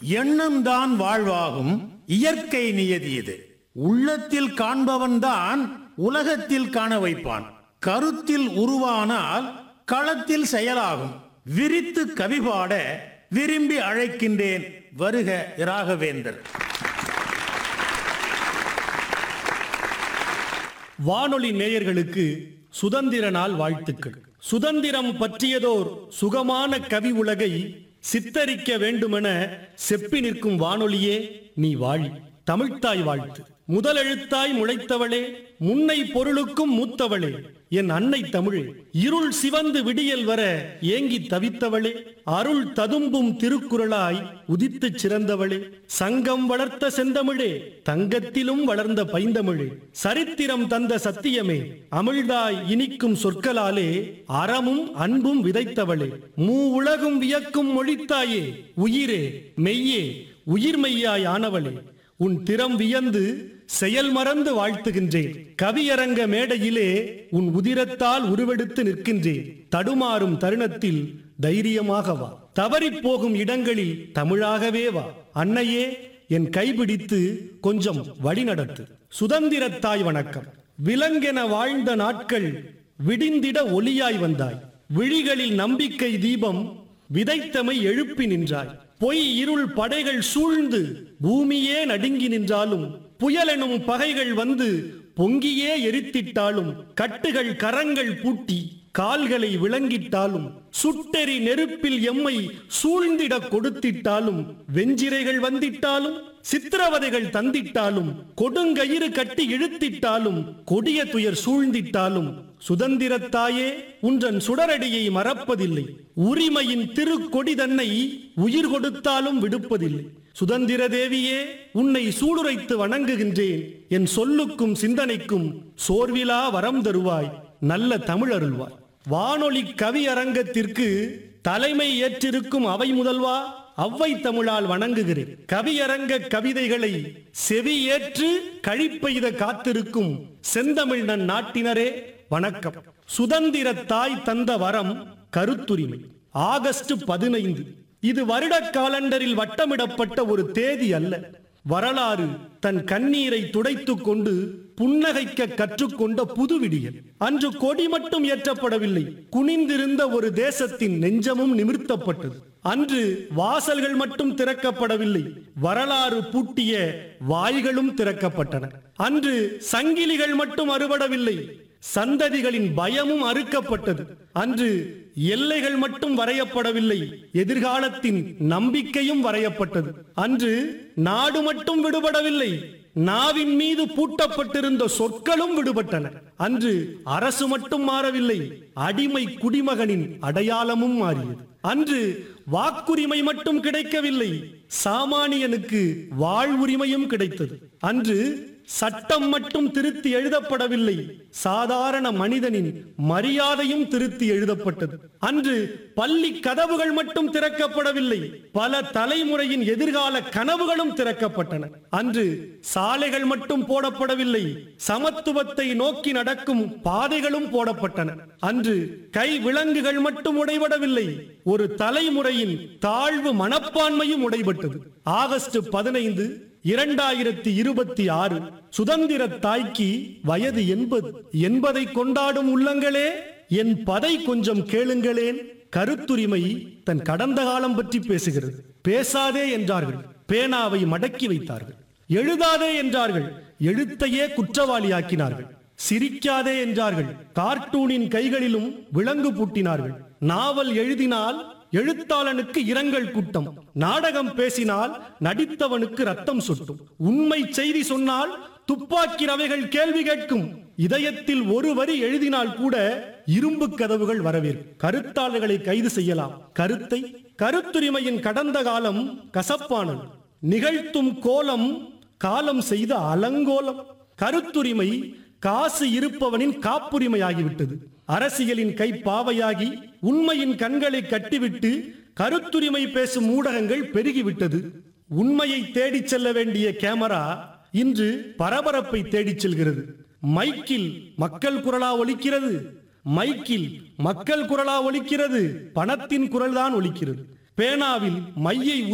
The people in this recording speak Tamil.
எண்ணம்தான் வாழ்வாகும் இயற்கை நியதி இது உள்ளத்தில் காண்பவன்தான் உலகத்தில் காண வைப்பான் கருத்தில் உருவானால் களத்தில் செயலாகும் விரித்து கவிபாட விரும்பி அழைக்கின்றேன் வருக ராகவேந்தர் வானொலி நேயர்களுக்கு சுதந்திர நாள் வாழ்த்துக்கள் சுதந்திரம் பற்றியதோர் சுகமான கவி உலகை சித்தரிக்க வேண்டுமென செப்பி நிற்கும் வானொலியே நீ வாழி தமிழ்த்தாய் வாழ்த்து முதல் எழுத்தாய் முளைத்தவளே முன்னை பொருளுக்கும் மூத்தவளே என் அன்னை தமிழே இருள் சிவந்து விடியல் வர ஏங்கி தவித்தவளே அருள் ததும்பும் திருக்குறளாய் உதித்துச் சிறந்தவளே சங்கம் வளர்த்த செந்தமிழே தங்கத்திலும் வளர்ந்த பைந்தமிழே சரித்திரம் தந்த சத்தியமே அமிழ்தாய் இனிக்கும் சொற்களாலே அறமும் அன்பும் விதைத்தவளே மூ உலகும் வியக்கும் மொழித்தாயே உயிரே மெய்யே உயிர்மெய்யாய் ஆனவளே உன் திறம் வியந்து செயல் மறந்து வாழ்த்துகின்றேன் கவியரங்க மேடையிலே உன் உதிரத்தால் உருவெடுத்து நிற்கின்றேன் தடுமாறும் தருணத்தில் தைரியமாக வா தவறிப் போகும் இடங்களில் தமிழாகவே வா அன்னையே என் கைபிடித்து கொஞ்சம் வழிநடத்து சுதந்திரத்தாய் வணக்கம் விலங்கென வாழ்ந்த நாட்கள் விடிந்திட ஒளியாய் வந்தாய் விழிகளில் நம்பிக்கை தீபம் விதைத்தமை எழுப்பி நின்றாய் பொய் இருள் படைகள் சூழ்ந்து பூமியே நடுங்கி நின்றாலும் புயலெனும் பகைகள் வந்து பொங்கியே எரித்திட்டாலும் கட்டுகள் கரங்கள் பூட்டி கால்களை விளங்கிட்டாலும் சுட்டெரி நெருப்பில் எம்மை சூழ்ந்திட கொடுத்திட்டாலும் வெஞ்சிரைகள் வந்திட்டாலும் சித்திரவதைகள் தந்திட்டாலும் கொடுங்கயிறு கட்டி இழுத்திட்டாலும் கொடிய துயர் சூழ்ந்திட்டாலும் சுதந்திரத்தாயே உன்றன் சுடரடியை மறப்பதில்லை உரிமையின் திருக்கொடி தன்னை உயிர் கொடுத்தாலும் விடுப்பதில்லை சுதந்திர தேவியே உன்னை சூளுரைத்து வணங்குகின்றேன் என் சொல்லுக்கும் சிந்தனைக்கும் சோர்விலா வரம் தருவாய் நல்ல தமிழ் அருள்வாய் வானொலி கவி அரங்கத்திற்கு தலைமை ஏற்றிருக்கும் அவை முதல்வா அவ்வை தமிழால் வணங்குகிறேன் கவியரங்க கவிதைகளை செவி ஏற்று கழிப்பெய்த காத்திருக்கும் செந்தமிழ் நன் நாட்டினரே வணக்கம் சுதந்திர தாய் தந்த வரம் கருத்துரிமை ஆகஸ்ட் பதினைந்து இது வருட காலண்டரில் வட்டமிடப்பட்ட ஒரு தேதி அல்ல வரலாறு தன் கண்ணீரை துடைத்துக் கொண்டு புன்னகைக்க கற்றுக்கொண்ட புது விடியல் அன்று கொடி மட்டும் ஏற்றப்படவில்லை குனிந்திருந்த ஒரு தேசத்தின் நெஞ்சமும் நிமிர்த்தப்பட்டது அன்று வாசல்கள் மட்டும் திறக்கப்படவில்லை வரலாறு பூட்டிய வாய்களும் திறக்கப்பட்டன அன்று சங்கிலிகள் மட்டும் அறுபடவில்லை சந்ததிகளின் பயமும் அறுக்கப்பட்டது அன்று எல்லைகள் மட்டும் வரையப்படவில்லை எதிர்காலத்தின் நம்பிக்கையும் வரையப்பட்டது அன்று நாடு மட்டும் விடுபடவில்லை நாவின் மீது பூட்டப்பட்டிருந்த சொற்களும் விடுபட்டன அன்று அரசு மட்டும் மாறவில்லை அடிமை குடிமகனின் அடையாளமும் மாறியது அன்று வாக்குரிமை மட்டும் கிடைக்கவில்லை சாமானியனுக்கு வாழ்வுரிமையும் கிடைத்தது அன்று சட்டம் மட்டும் திருத்தி எழுதப்படவில்லை சாதாரண மனிதனின் மரியாதையும் திருத்தி எழுதப்பட்டது அன்று பள்ளி கதவுகள் மட்டும் திறக்கப்படவில்லை பல தலைமுறையின் எதிர்கால கனவுகளும் திறக்கப்பட்டன அன்று சாலைகள் மட்டும் போடப்படவில்லை சமத்துவத்தை நோக்கி நடக்கும் பாதைகளும் போடப்பட்டன அன்று கை விலங்குகள் மட்டும் உடைபடவில்லை ஒரு தலைமுறையின் தாழ்வு மனப்பான்மையும் உடைபட்டது ஆகஸ்ட் பதினைந்து இரண்டாயிரத்தி இருபத்தி ஆறு சுதந்திர தாய்க்கு வயது எண்பது என்பதை கொண்டாடும் உள்ளங்களே என் பதை கொஞ்சம் கேளுங்களேன் கருத்துரிமை தன் கடந்த காலம் பற்றி பேசுகிறது பேசாதே என்றார்கள் பேனாவை மடக்கி வைத்தார்கள் எழுதாதே என்றார்கள் எழுத்தையே குற்றவாளியாக்கினார்கள் சிரிக்காதே என்றார்கள் கார்ட்டூனின் கைகளிலும் விலங்கு பூட்டினார்கள் நாவல் எழுதினால் எழுத்தாளனுக்கு இரங்கல் கூட்டம் நாடகம் பேசினால் நடித்தவனுக்கு ரத்தம் சொட்டும் உண்மை செய்தி சொன்னால் துப்பாக்கி ரவைகள் கேள்வி கேட்கும் இதயத்தில் ஒரு வரி எழுதினால் கூட இரும்பு கதவுகள் வரவேற்கும் கருத்தாளர்களை கைது செய்யலாம் கருத்தை கருத்துரிமையின் கடந்த காலம் கசப்பானது நிகழ்த்தும் கோலம் காலம் செய்த அலங்கோலம் கருத்துரிமை காசு இருப்பவனின் காப்புரிமையாகிவிட்டது அரசியலின் கை பாவையாகி உண்மையின் கண்களை கட்டிவிட்டு கருத்துரிமை பேசும் ஊடகங்கள் பெருகிவிட்டது உண்மையை தேடிச் செல்ல வேண்டிய கேமரா இன்று பரபரப்பை தேடிச் செல்கிறது மைக்கில் மக்கள் குரலா ஒலிக்கிறது மைக்கில் மக்கள் குரலா ஒலிக்கிறது பணத்தின் குரல்தான் ஒலிக்கிறது பேனாவில் மையை